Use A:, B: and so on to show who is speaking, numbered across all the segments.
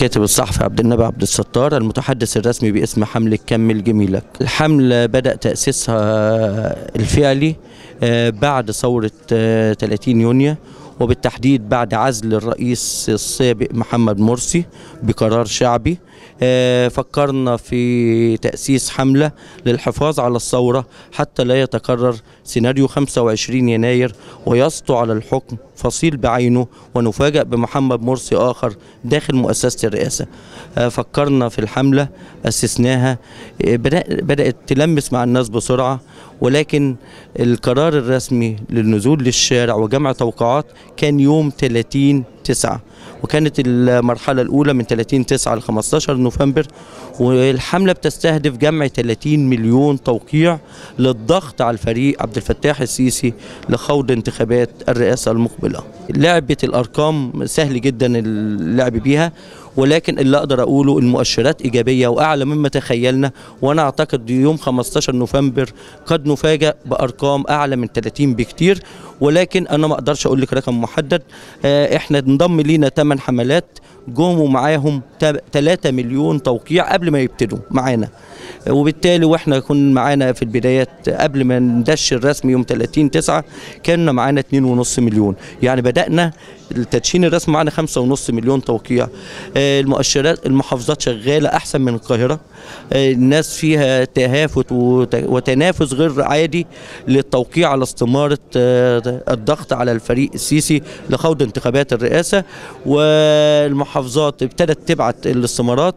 A: الكاتب الصحفي عبد النبي عبد الستار المتحدث الرسمي باسم حملة كمل جميلك الحملة بدأ تأسيسها الفعلي آه، بعد ثورة آه، 30 يونيو وبالتحديد بعد عزل الرئيس السابق محمد مرسي بقرار شعبي آه، فكرنا في تأسيس حملة للحفاظ على الثورة حتى لا يتكرر سيناريو 25 يناير ويسطو على الحكم فصيل بعينه ونفاجأ بمحمد مرسي آخر داخل مؤسسة الرئاسة آه، فكرنا في الحملة أسسناها آه، بدأ- بدأت تلمس مع الناس بسرعة ولكن القرار الرسمي للنزول للشارع وجمع توقعات كان يوم 30 تسعة وكانت المرحلة الأولى من 30 تسعة ل 15 نوفمبر والحملة بتستهدف جمع 30 مليون توقيع للضغط على الفريق عبد الفتاح السيسي لخوض انتخابات الرئاسة المقبلة لعبة الأرقام سهل جدا اللعب بيها ولكن اللي اقدر اقوله المؤشرات ايجابيه واعلى مما تخيلنا وانا اعتقد يوم 15 نوفمبر قد نفاجأ بارقام اعلى من 30 بكتير ولكن انا ما اقدرش اقول لك رقم محدد آه، احنا انضم لينا 8 حملات جم ومعاهم 3 مليون توقيع قبل ما يبتدوا معانا وبالتالي واحنا كنا معانا في البدايات قبل ما ندش الرسمي يوم 30 9 كنا معانا 2.5 مليون يعني بدأنا التدشين الرسمي معانا 5.5 مليون توقيع آه، المؤشرات المحافظات شغالة أحسن من القاهرة آه، الناس فيها تهافت وت- وتنافس غير عادي للتوقيع على استمارة آه، الضغط على الفريق السيسي لخوض انتخابات الرئاسة والمحافظات ابتدت تبعت الاستمارات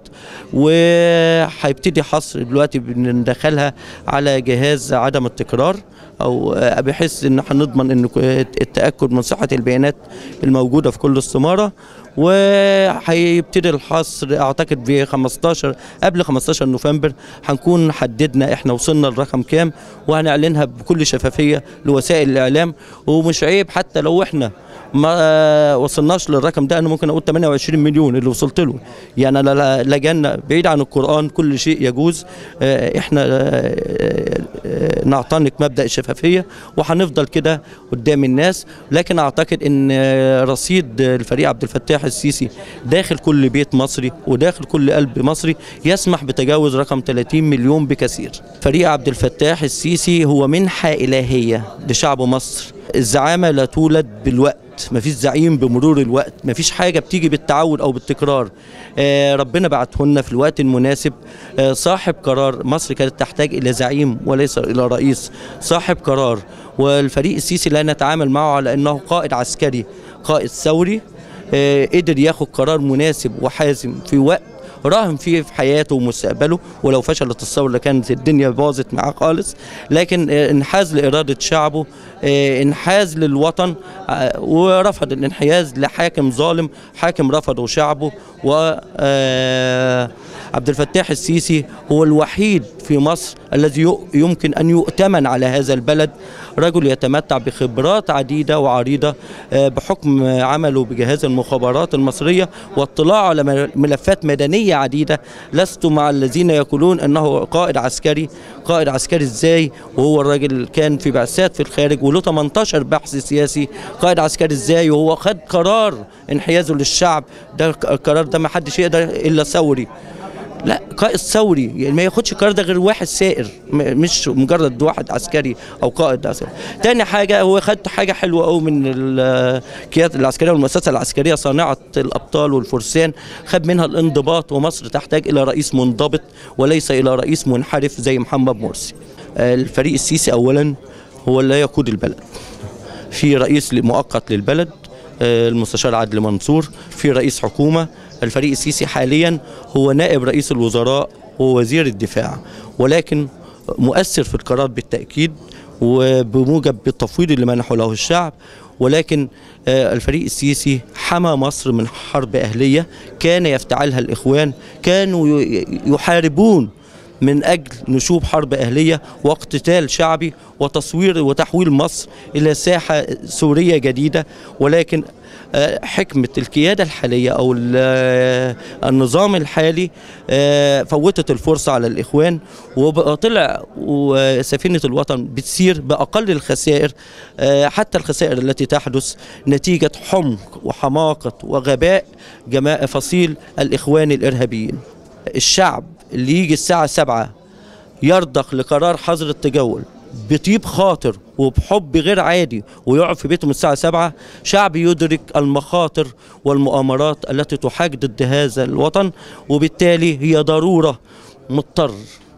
A: وهيبتدي حصر دلوقتي بندخلها على جهاز عدم التكرار او آه، بحيث ان احنا نضمن ان ك- التاكد من صحه البيانات الموجوده في كل استماره وهيبتدي الحصر اعتقد ب 15 قبل 15 نوفمبر هنكون حددنا احنا وصلنا لرقم كام وهنعلنها بكل شفافيه لوسائل الاعلام ومش عيب حتى لو احنا ما وصلناش للرقم ده انا ممكن اقول 28 مليون اللي وصلت له يعني انا لا- لجنا بعيد عن القران كل شيء يجوز آه، احنا آه، آه، نعتنق مبدا الشفافيه وهنفضل كده قدام الناس لكن اعتقد ان آه، رصيد الفريق عبد الفتاح السيسي داخل كل بيت مصري وداخل كل قلب مصري يسمح بتجاوز رقم 30 مليون بكثير فريق عبد الفتاح السيسي هو منحه الهيه لشعب مصر الزعامه لا تولد بالوقت مفيش زعيم بمرور الوقت مفيش حاجه بتيجي بالتعود او بالتكرار آه ربنا بعته لنا في الوقت المناسب آه صاحب قرار مصر كانت تحتاج الى زعيم وليس الى رئيس صاحب قرار والفريق السيسي لا نتعامل معه على انه قائد عسكري قائد ثوري آه قدر ياخد قرار مناسب وحازم في وقت راهن فيه في حياته ومستقبله ولو فشلت الثوره لكانت الدنيا باظت معاه خالص لكن آه، انحاز لاراده شعبه آه، انحاز للوطن آه، ورفض الانحياز لحاكم ظالم حاكم رفضه شعبه و آه، عبد الفتاح السيسي هو الوحيد في مصر الذي يؤ- يمكن ان يؤتمن على هذا البلد رجل يتمتع بخبرات عديده وعريضه آه، بحكم عمله بجهاز المخابرات المصريه واطلاعه على م- ملفات مدنيه عديده لست مع الذين يقولون انه قائد عسكري قائد عسكري ازاي وهو الراجل كان في بعثات في الخارج وله 18 بحث سياسي قائد عسكري ازاي وهو خد قرار انحيازه للشعب ده القرار ده ما حدش يقدر الا ثوري لا قائد ثوري يعني ما ياخدش القرار ده غير واحد سائر م- مش مجرد واحد عسكري او قائد عسكري تاني حاجه هو خد حاجه حلوه قوي من القيادة العسكريه والمؤسسه العسكريه صانعه الابطال والفرسان خد منها الانضباط ومصر تحتاج الى رئيس منضبط وليس الى رئيس منحرف زي محمد مرسي آه، الفريق السيسي اولا هو اللي يقود البلد في رئيس مؤقت للبلد آه، المستشار عادل منصور في رئيس حكومة الفريق السيسي حاليا هو نائب رئيس الوزراء ووزير الدفاع ولكن مؤثر في القرار بالتأكيد وبموجب بالتفويض اللي منحه له الشعب ولكن آه، الفريق السيسي حمى مصر من حرب أهلية كان يفتعلها الإخوان كانوا ي- يحاربون من اجل نشوب حرب اهليه واقتتال شعبي وتصوير وتحويل مصر الى ساحه سوريه جديده ولكن آه، حكمة القيادة الحالية أو ال- آه، النظام الحالي آه، فوتت الفرصة على الإخوان وبقى طلع وسفينة الوطن بتسير بأقل الخسائر آه، حتى الخسائر التي تحدث نتيجة حمق وحماقة وغباء جماعة فصيل الإخوان الإرهابيين الشعب اللي يجي الساعة سبعة يرضخ لقرار حظر التجول بطيب خاطر وبحب غير عادي ويقعد في بيته من الساعة سبعة شعب يدرك المخاطر والمؤامرات التي تحاك ضد هذا الوطن وبالتالي هي ضرورة مضطر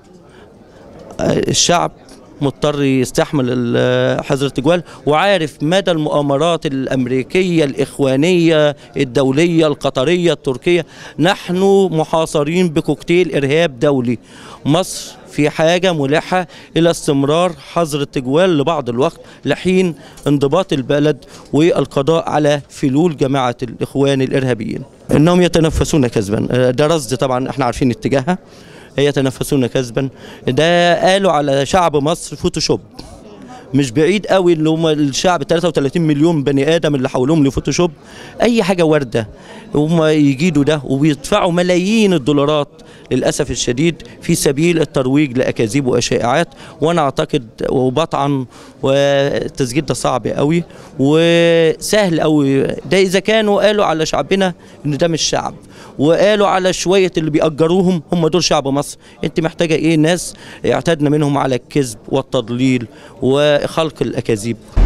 A: الشعب مضطر يستحمل ال- حظر التجوال وعارف مدى المؤامرات الأمريكية الإخوانية الدولية القطرية التركية نحن محاصرين بكوكتيل إرهاب دولي مصر في حاجة ملحة إلى استمرار حظر التجوال لبعض الوقت لحين انضباط البلد والقضاء على فلول جماعة الإخوان الإرهابيين إنهم يتنفسون كذبا آه، ده رصد طبعا احنا عارفين اتجاهها يتنفسون كذبا ده قالوا على شعب مصر فوتوشوب مش بعيد قوي اللي هم الشعب 33 مليون بني ادم اللي حولهم لفوتوشوب اي حاجه وارده هم يجيدوا ده وبيدفعوا ملايين الدولارات للاسف الشديد في سبيل الترويج لاكاذيب وشائعات وانا اعتقد وبطعن والتسجيل ده صعب قوي وسهل قوي ده اذا كانوا قالوا على شعبنا ان ده مش شعب وقالوا على شويه اللي بيأجروهم هم دول شعب مصر انت محتاجه ايه ناس اعتدنا منهم على الكذب والتضليل وخلق الاكاذيب